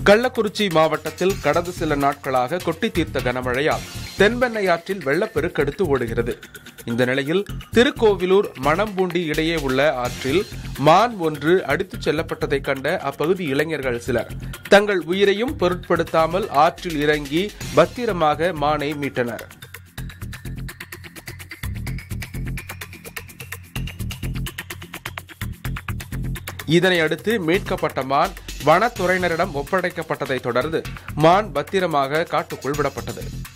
கள்ளக்குறிச்சி மாவட்டத்தில் கடந்த சில நாட்களாக கொட்டி தீர்த்த கனமழையால் தென்பெண்ணை ஆற்றில் வெள்ளப்பெருக்கெடுத்து ஓடுகிறது இந்த நிலையில் திருக்கோவிலூர் மணம்பூண்டி இடையே உள்ள ஆற்றில் மான் ஒன்று அடித்துச் செல்லப்பட்டதைக் கண்ட அப்பகுதி இளைஞர்கள் சிலர் தங்கள் உயிரையும் பொருட்படுத்தாமல் ஆற்றில் இறங்கி பத்திரமாக மானை மீட்டனர் இதனை அடுத்து மீட்கப்பட்ட மான் வனத்துறையினரிடம் ஒப்படைக்கப்பட்டதைத் தொடர்ந்து மான் பத்திரமாக காட்டுக்குள் விடப்பட்டது